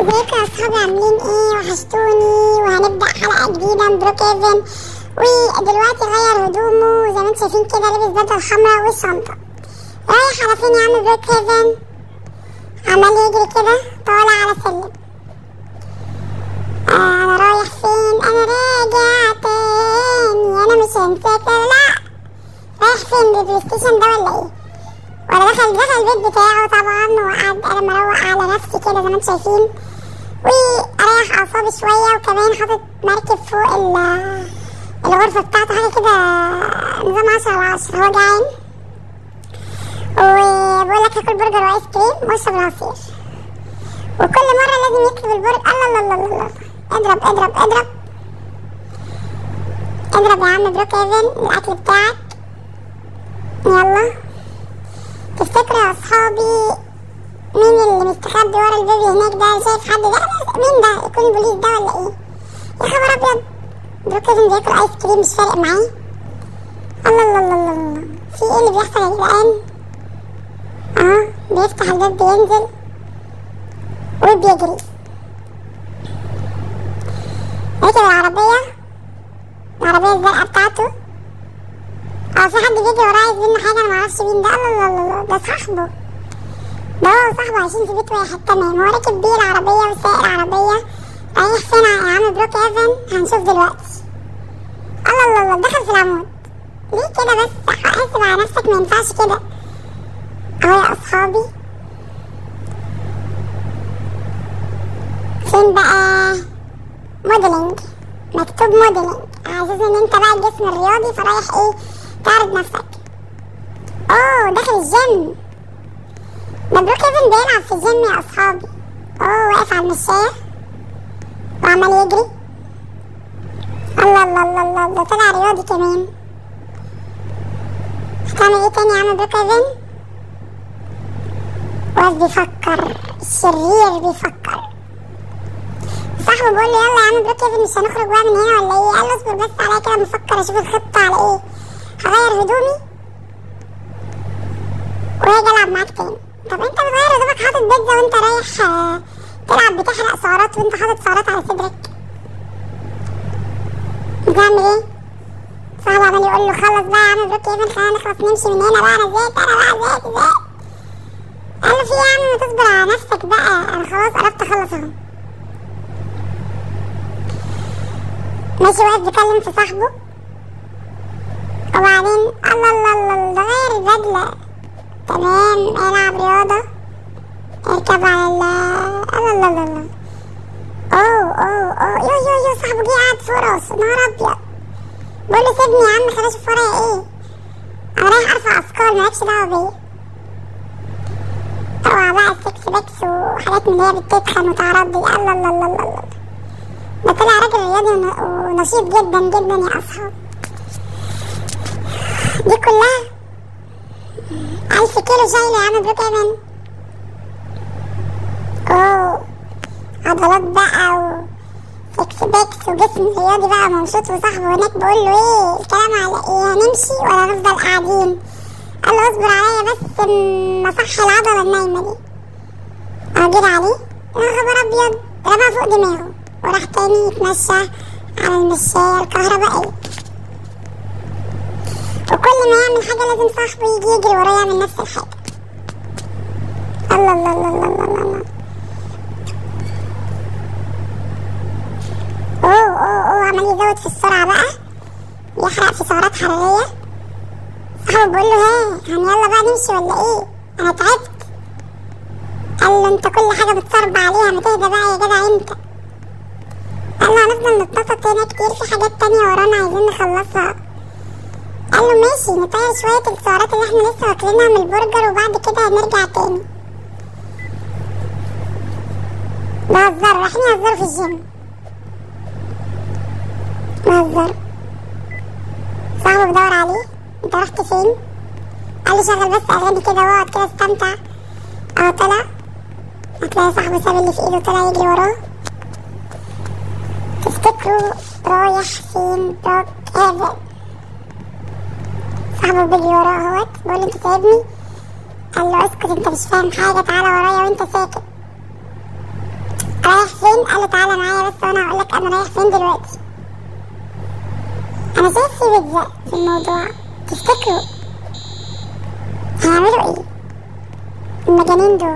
ازيكم يا اصحابي عاملين ايه وحشتوني وهنبدا حلقه جديده من بروك ايفن ودلوقتي غير هدومه زي ما انتم شايفين كده لابس بدله حمراء والشنطه رايح على فين يا عم بروك ايفن عمال يجري كده طالع على سلم آه، انا رايح فين انا راجع تاني انا مش هنساك لا رايح فين البلاي ستيشن ده ولا ايه وانا دخل دخل البيت بتاعه طبعا وقعد انا مروق على نفسي كده زي ما انتم شايفين واريح اعصابي شويه وكمان حاطط مركب فوق ال- الغرفه بتاعته حاجه كده نظام عشرة على عشرة هو جعان وبقول لك هاكل برجر وايس كريم واشرب العصير وكل مره لازم يكتب البرجر الله الله الله الله اضرب اضرب اضرب اضرب يا عم بروك ايفن الاكل بتاعك يلا تفتكروا يا اصحابي مين اللي مستخبي ورا البيبي هناك ده شايف حد ده مين ده يكون البوليس ده ولا ايه يا خبر ابيض بروك ايفن بياكل ايس كريم مش فارق معاه الله الله الله الله الله في ايه اللي بيحصل يا جدعان اه بيفتح الباب بينزل وبيجري ركب العربية العربية الزرقاء بتاعته اه في حد بيجي وراه عايز منه حاجة انا معرفش مين ده الله الله الله ده صاحبه ده هو صاحبه عايشين في بيت واحد تمام هو راكب بيه العربية وسايق العربية رايح فين يا عم بروك ايفن هنشوف دلوقتي الله الله الله دخل في العمود ليه كده بس حاسب على نفسك ما ينفعش كده اهو يا اصحابي فين بقى موديلنج مكتوب موديلنج على اساس ان انت بقى الجسم الرياضي فرايح ايه تعرض نفسك اوه داخل الجيم ده بروك ايفن بيلعب في الجيم يا اصحابي اوه واقف على المشاية وعمال يجري الله الله الله الله ده طلع رياضي كمان هتعمل ايه تاني يا عم بروك ايفن واقف بيفكر الشرير بيفكر صاحبه بيقول له يلا يا عم بروك ايفن مش هنخرج بقى من هنا ولا ايه قال له اصبر بس عليا كده بفكر اشوف الخطه على ايه هغير هدومي وهاجي العب معاك تاني طب انت بتغير هدومك حاطط بيتزا وانت رايح آه، تلعب بتحرق سعرات وانت حاطط سعرات على صدرك بتعمل ايه صاحبه عمال يقول له خلص بقى يا عم بروك ايفن خلينا نخلص نمشي من هنا بقى انا زهقت انا بقى زهقت زهقت قال له في ايه يا عم ما تصبر على نفسك بقى انا خلاص قربت اخلص اهو ماشي واقف بيكلم في صاحبه وبعدين الله الله الله الله ده غير البدلة تمام العب رياضة اركب على ال الله الله الله الله اوه اوه اوه يو يو يو صاحبه جه قاعد فوق راسه نهار ابيض بقول له سيبني يا عم خليني اشوف ورايا ايه انا رايح ارفع اثقال مالكش دعوة بيا اوعى بقى السكس باكس وحاجات من اللي هي بتتخن وتعرض دي الله الله الله الله الله ده طلع راجل رياضي ون- ونشيط جدا جدا يا اصحاب دي كلها ألف كيلو شايلة يا عم بروك ايفن اوه عضلات بقى و سكس باكس وجسم رياضي بقى مبسوط وصاحبه هناك بقول له ايه الكلام على ايه هنمشي ولا نفضل قاعدين قال له اصبر عليا بس اما اصحي العضلة النايمة دي اه جري عليه يا خبر ابيض رمى فوق دماغه وراح تاني يتمشى على المشاية الكهربائية وكل ما يعمل حاجة لازم صاحبه يجي يجري وراه يعمل نفس الحاجة الله الله الله الله الله الله, الله. اوه اوه اوه عمال يزود في السرعة بقى يحرق في سعرات حرارية صاحبه بيقول له ها هن يلا بقى نمشي ولا ايه انا تعبت قال له انت كل حاجة بتصرب عليها ما تهدى بقى يا جدع انت قال له هنفضل نتنطط هنا كتير في حاجات تانية ورانا عايزين نخلصها قال له ماشي نطير شوية السعرات اللي احنا لسه واكلينها من البرجر وبعد كده هنرجع تاني بهزر رايحين يهزروا في الجيم بهزر صاحبه بدور عليه انت رحت فين؟ قال لي شغل بس اغاني كده واقعد كده استمتع اه طلع هتلاقي صاحبه ساب اللي في ايده طلع يجري وراه تفتكروا رايح فين بروك ايفن صاحبه بيجي وراه اهوت بقول له انت سايبني قال له اسكت انت مش فاهم حاجه تعالى ورايا وانت ساكت رايح فين قال له تعالى معايا بس وانا هقول لك انا رايح فين دلوقتي انا شايف في بيتزا في الموضوع تفتكروا هيعملوا ايه المجانين دول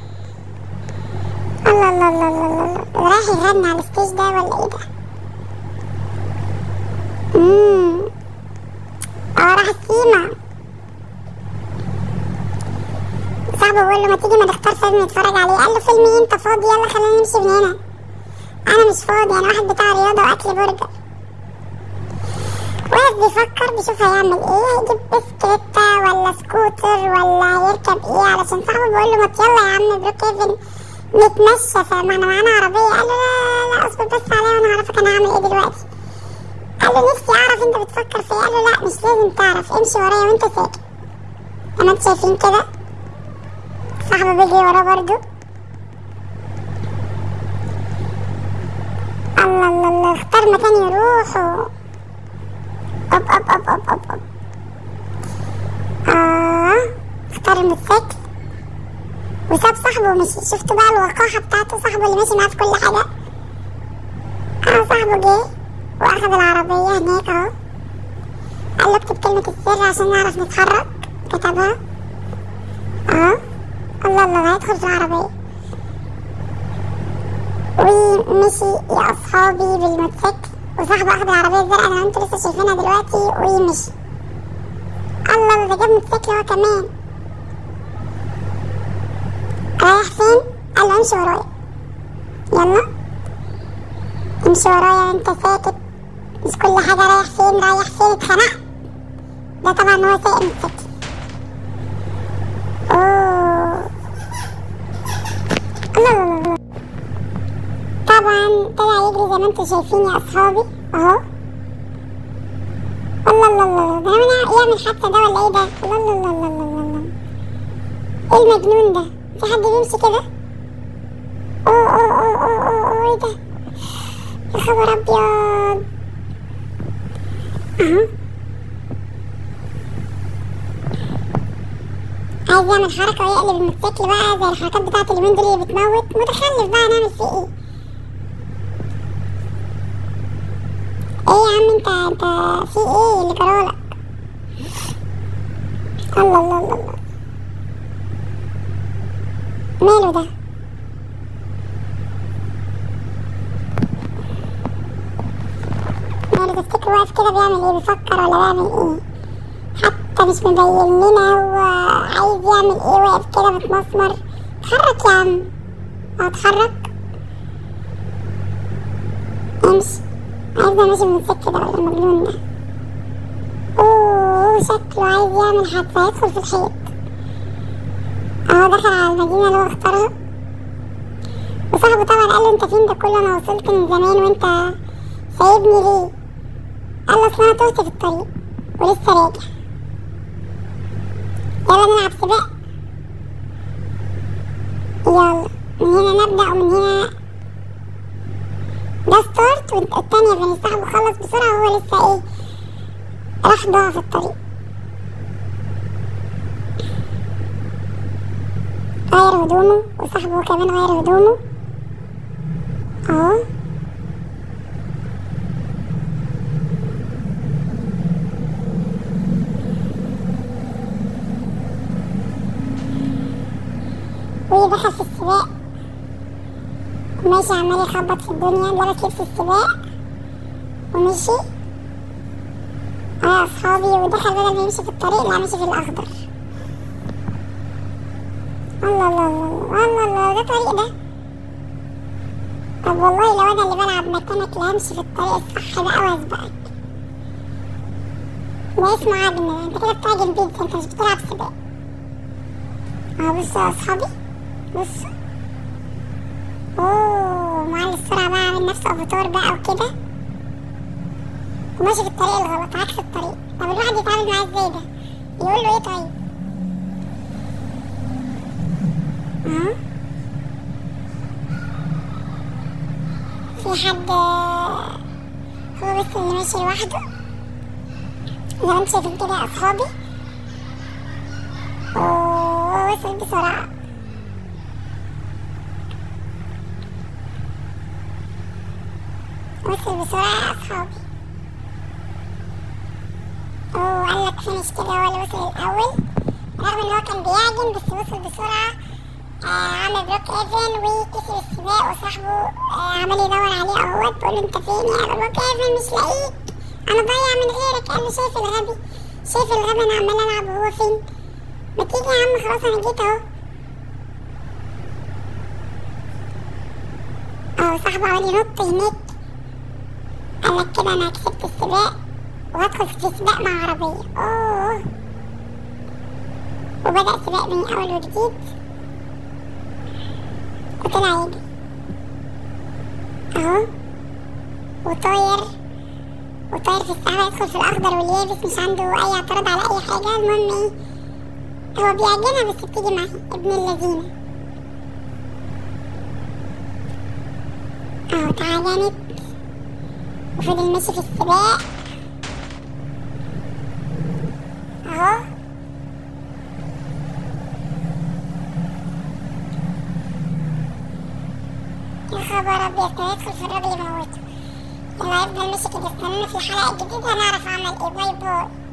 الله الله الله الله الله الله رايح يغني على الستيج ده ولا ايه ده امم اه راح السيما صاحبه بيقول له ما تيجي ما نختار فيلم نتفرج عليه قال له فيلم ايه انت فاضي يلا خلينا نمشي من هنا انا مش فاضي انا واحد بتاع رياضه واكل برجر واقف بيفكر بيشوف هيعمل ايه هيجيب بسكليتة ولا سكوتر ولا هيركب ايه علشان صاحبه بيقول له ما يلا يا عم بروك ايفن نتمشى فما احنا معانا عربية قال له لا لا لا اصبر بس عليا وانا هعرفك انا هعمل ايه دلوقتي قال له نفسي اعرف انت بتفكر في ايه قال له لا مش لازم تعرف امشي ورايا وانت ساكت لما انتوا شايفين كده صاحبه بيجري وراه برضو الله الله الله اختار مكان يروحوا أب أب أب أب أب أب آه اختار الموتوسيكل وساب صاحبه ومشي شفتوا بقى الوقاحة بتاعته صاحبه اللي ماشي معاه في كل حاجة اه صاحبه جه وأخد العربية هناك أهو قال له اكتب كلمة السر عشان نعرف نتحرك كتبها اه الله الله هيدخل في العربية ومشي يا أصحابي بالموتوسيكل وصاحبه أخد العربية الزرقاء اللي انتوا لسه شايفينها دلوقتي ومشي الله ده جاب موتوسيكل هو كمان رايح فين؟ قال له امشي ورايا يلا امشي ورايا انت ساكت مش كل حاجة رايح فين رايح فين اتخنقت ده طبعا هو سايق موتوسيكل اوه الله الله الله طبعا طلع يجري زي ما انتوا شايفين يا اصحابي اهو الله الله الله ده انا يعمل حادثة ده ولا ايه ده الله الله الله الله الله الله ايه المجنون ده في حد بيمشي كده اوه اوه اوه اوه اوه اوه ايه ده يا خبر ابيض اهو عايز يعمل حركة ويقلب الموتوسيكل بقى زي الحركات بتاعت اليومين دول اللي بتموت متخلف بقى نعمل فيه ايه ايه يا عم انت انت في ايه اللي جرالك الله الله الله الله ماله ده ماله تفتكر واقف كده بيعمل ايه بيفكر ولا بيعمل ايه حتى مش مبين لنا هو عايز يعمل ايه واقف كده متمسمر اتحرك يا عم اتحرك امشي عايز ماشي بالموتوسيكل ده ولا المجنون ده اوه شكله عايز يعمل حادثة يدخل في الحيط اهو دخل على المدينة اللي هو اختارها وصاحبه طبعا قال له انت فين ده كله انا وصلت من زمان وانت سايبني ليه قال له اصل انا تهت في الطريق ولسه راجع يلا نلعب سباق يلا من هنا نبدأ ومن هنا ده ستارت والتانية بين صاحبه خلص بسرعة وهو لسه ايه راح ضاع في الطريق غير هدومه وصاحبه كمان غير هدومه اهو ودخل في السباق وماشي عمال يخبط في الدنيا لابس لبس السباق ومشي اه يا اصحابي ودخل بدل ما يمشي في الطريق لا مشي في الاخضر الله الله الله الله الله ده طريق ده طب والله لو انا اللي بلعب مكانك لا همشي في الطريق الصح بقى واسبقك ده اسمه عجن انت كده بتعجن بيتزا انت مش بتلعب سباق اه بصوا يا اصحابي بصوا اوه معلي السرعة بقى عامل نفسه افاتار بقى وكده وماشي في الطريق الغلط عكس الطريق طب الواحد يتعامل معاه ازاي ده يقول له ايه طيب اه في حد هو بس اللي ماشي لوحده زي ما انتوا شايفين كده يا اصحابي وصل بسرعة وصل بسرعة يا أصحابي أوه قال لك فينش كده هو اللي وصل الأول رغم إن هو كان بيعجن بس وصل بسرعة آه عمل بلوك ايفن وكسب السباق وصاحبه آه عمال يدور عليه اهوت بيقول له انت فين يا بلوك ايفن مش لاقيك انا ضايع من غيرك قال له شايف الغبي شايف الغبي انا عمال العب وهو فين ما تيجي يا عم خلاص انا جيت اهو اهو صاحبه عمال ينط هناك قال لك كده انا كسبت السباق وهدخل في سباق مع عربية اوه وبدأ سباق من اول وجديد وطلع يجري اهو وطاير وطاير في السحابة يدخل في الأخضر واليابس مش عنده أي اعتراض على أي حاجة المهم ايه هو بيعجنها بس بتيجي معاه ابن اللذينة اهو اتعجنت وفضل ماشي في السباق اهو يا خبر ابيض كان يدخل في الراجل يموته يلا يفضل ماشي كده استنونا في الحلقة الجديدة هنعرف عمل ايه باي باي